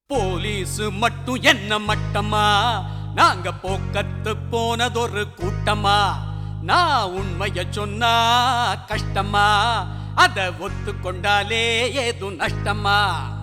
police மட்டும் என்ன மட்டமா நாங்க போக்கத்து போனதொரு கூட்டமா நான் உண்மைய சொன்னா கஷ்டமா அத ஒத்துக்கொண்டாலே ஏதும் நஷ்டமா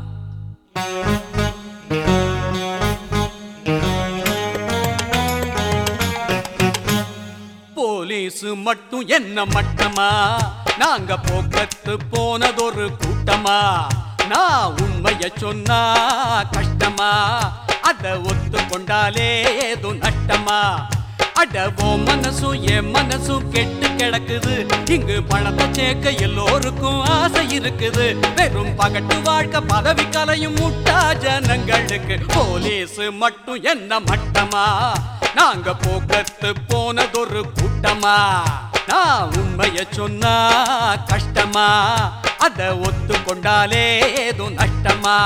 போலீஸ் மட்டும் என்ன மட்டமா நாங்க போக்கத்து போனதொரு கூட்டமா நான் உண்மைய சொன்னா கஷ்டமா அத ஒத்துக்கொண்டாலே ஏதோ நட்டமா அடவோ மனசும் என் மனசும் கெட்டு கிடக்குது இங்கு பணத்தை சேர்க்க எல்லோருக்கும் ஆசை இருக்குது வெறும் பகட்டு வாழ்க்கை பதவி கலையும் முட்டா ஜனங்களுக்கு போலீஸ் மட்டும் என்ன மட்டமா நாங்க போக்கத்து போனதொரு கூட்டமா நான் உண்மைய சொன்னா கஷ்டமா அத ஒத்துக்கொண்டாலே ஏதோ நஷ்டமா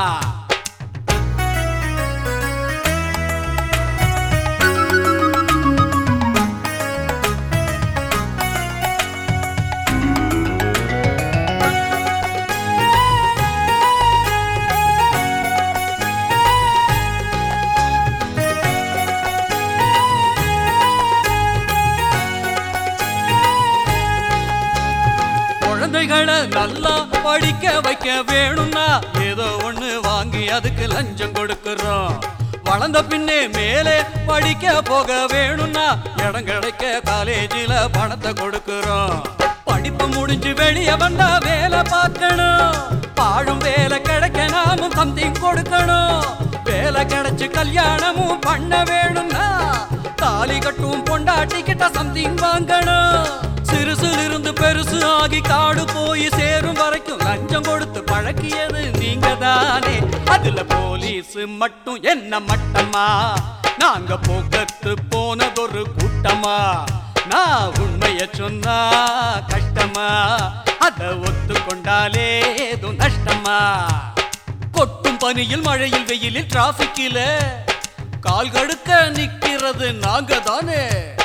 குழந்தைகளை நல்லா படிக்க வைக்க வேணும்னா ஏதோ ஒண்ணு வாங்கி அதுக்கு லஞ்சம் கொடுக்கிறோம் வளர்ந்த பின்னே மேலே படிக்க போக வேணும்னா இடம் கிடைக்க காலேஜில பணத்தை கொடுக்கிறோம் படிப்பு முடிஞ்சு வெளிய வந்தா வேலை பார்க்கணும் பாழும் வேலை கிடைக்க நாமும் சம்திங் கொடுக்கணும் வேலை கிடைச்சு கல்யாணமும் பண்ண வேணும்னா தாலி கட்டும் பொண்டாட்டி கிட்ட சம்திங் வாங்கணும் சிறுசுல இருந்து பெருசு ஆகி காடு போய் சேரும் வரைக்கும் லஞ்சம் கொடுத்து பழக்கியது நீங்க தானே அதுல போலீஸ் மட்டும் என்ன மட்டமா நாங்க போக்கத்து போனதொரு கூட்டமா நான் உண்மைய சொன்னா கஷ்டமா அத ஒத்துக்கொண்டாலே ஏதும் நஷ்டமா கொட்டும் பனியில் மழையில் வெயிலில் டிராபிக்கில கால் கடுக்க நிக்கிறது நாங்க தானே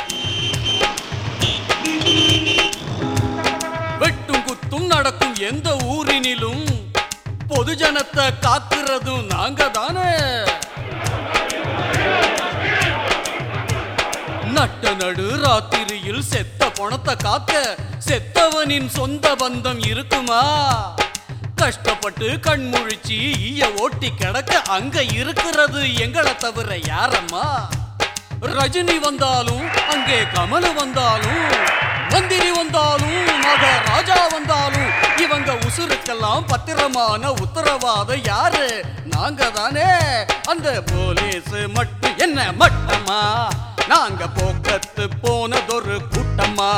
வெட்டும் குத்தும் நடக்கும் எந்த ஊரினிலும் பொதுஜனத்தை காக்கிறதும் நாங்க தானே நட்ட நடு ராத்திரியில் செத்த பணத்தை காக்க செத்தவனின் சொந்த பந்தம் இருக்குமா கஷ்டப்பட்டு கண்முழிச்சு ஈய ஓட்டி கிடக்க அங்க இருக்கிறது எங்களை தவிர யாரம்மா ரஜினி வந்தாலும் அங்கே கமல் வந்தாலும் மந்திரி வந்தாலும் மகாராஜா வந்தாலும் இவங்க உசுருக்கெல்லாம் பத்திரமான உத்தரவாதம் யாரு நாங்க தானே அந்த போலீஸ் மட்டும் என்ன மட்டமா நாங்க போக்கத்து போனதொரு கூட்டமா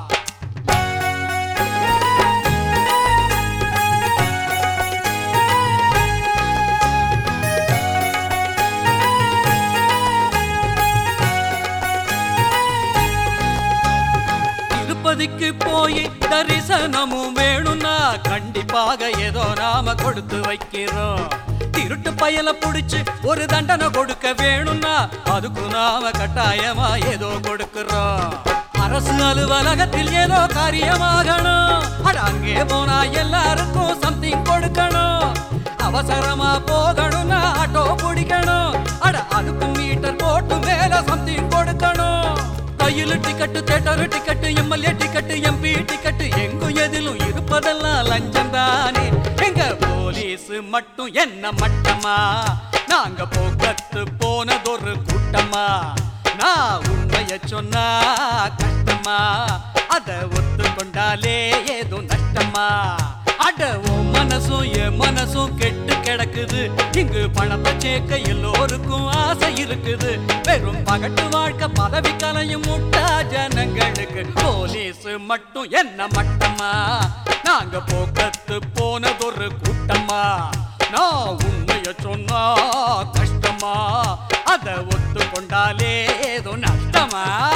திருப்பதிக்கு போய் தரிசனமும் வேணும்னா கண்டிப்பாக ஏதோ நாம கொடுத்து வைக்கிறோம் திருட்டு பயல புடிச்சு ஒரு தண்டனை கொடுக்க வேணும்னா அதுக்கு நாம கட்டாயமா ஏதோ கொடுக்கிறோம் அரசு அலுவலகத்தில் ஏதோ காரியமாகணும் அட அங்கே போனா எல்லாருக்கும் சம்திங் கொடுக்கணும் அவசரமா போகணும்னா ஆட்டோ பிடிக்கணும் அட அதுக்கு மீட்டர் போட்டு மேல சம்திங் கொடுக்கணும் கையில் ticket theatre ticket M L A ticket M P ticket எங்கும் எதிலும் இருப்பதெல்லாம் லஞ்சம் தானே எங்க போலீஸ் மட்டும் என்ன மட்டமா நாங்க போக்கத்து போனதொரு கூட்டமா நான் உண்மைய சொன்னா கஷ்டமா அத ஒத்துக்கொண்டாலே ஏதோ நஷ்டமா அட உன் மனசும் என் மனசும் கெட்டு கிடக்குது இங்கு பணத்தை சேர்க்க எல்லோருக்கும் ஆசை இருக்குது வெறும் பகட்டு வாழ்க்கை பதவி கலையும் முட்டா ஜனங்களுக்கு போலீஸ் மட்டும் என்ன மட்டமா நாங்க போக்கத்து போனதொரு கூட்டமா நான் உண்மைய சொன்னா கஷ்டமா அத ஒத்துக்கொண்டாலே ஏதோ நஷ்டமா